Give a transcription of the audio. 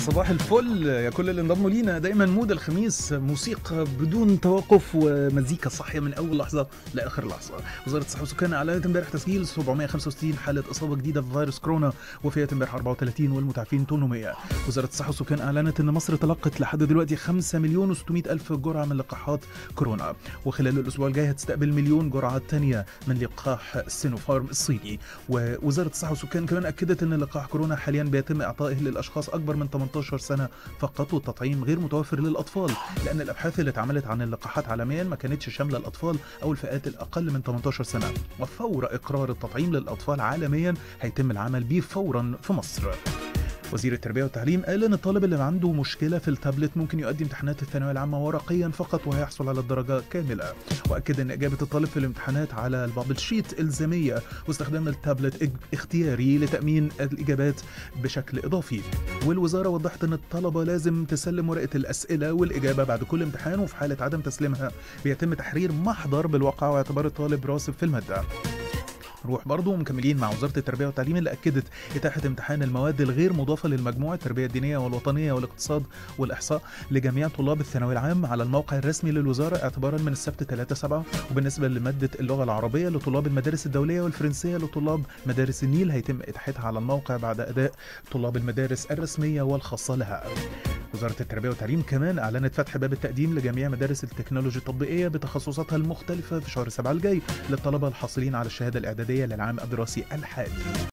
صباح الفل يا كل اللي انضموا لينا دايما مود الخميس موسيقى بدون توقف ومزيكا صاحيه من اول لحظه لاخر لحظه وزاره الصحه والسكان اعلنت امبارح تسجيل 765 حاله اصابه جديده بفيروس كورونا وفيات امبارح 34 والمتعافين 800 وزاره الصحه والسكان اعلنت ان مصر تلقت لحد دلوقتي 5 مليون و600 الف جرعه من لقاحات كورونا وخلال الاسبوع الجاي هتستقبل مليون جرعه ثانيه من لقاح سينوفارم الصيني ووزاره الصحه والسكان كمان اكدت ان لقاح كورونا حاليا بيتم اعطائه للاشخاص اكبر من 18 سنه فقط والتطعيم غير متوفر للاطفال لان الابحاث اللي اتعملت عن اللقاحات عالميا ما كانتش شامله الاطفال او الفئات الاقل من 18 سنه وفور اقرار التطعيم للاطفال عالميا هيتم العمل به فورا في مصر وزير التربية والتعليم قال إن الطالب اللي عنده مشكلة في التابلت ممكن يؤدي امتحانات الثانوية العامة ورقيا فقط وهيحصل على الدرجة كاملة وأكد إن إجابة الطالب في الامتحانات على البابل شيت إلزامية واستخدام التابلت اج- اختياري لتأمين الإجابات بشكل إضافي والوزارة وضحت إن الطلبة لازم تسلم ورقة الأسئلة والإجابة بعد كل امتحان وفي حالة عدم تسليمها بيتم تحرير محضر بالواقع واعتبار الطالب راسب في المادة نروح برضه مكملين مع وزاره التربيه والتعليم اللي اكدت اتاحه امتحان المواد الغير مضافه للمجموع التربيه الدينيه والوطنيه والاقتصاد والاحصاء لجميع طلاب الثانوي العام على الموقع الرسمي للوزاره اعتبارا من السبت 3 7 وبالنسبه لماده اللغه العربيه لطلاب المدارس الدوليه والفرنسيه لطلاب مدارس النيل هيتم اتاحتها على الموقع بعد اداء طلاب المدارس الرسميه والخاصه لها وزارة التربية والتعليم كمان أعلنت فتح باب التقديم لجميع مدارس التكنولوجي التطبيقية بتخصصاتها المختلفة في شهر سبعة الجاي للطلبة الحاصلين على الشهادة الإعدادية للعام الدراسي الحالي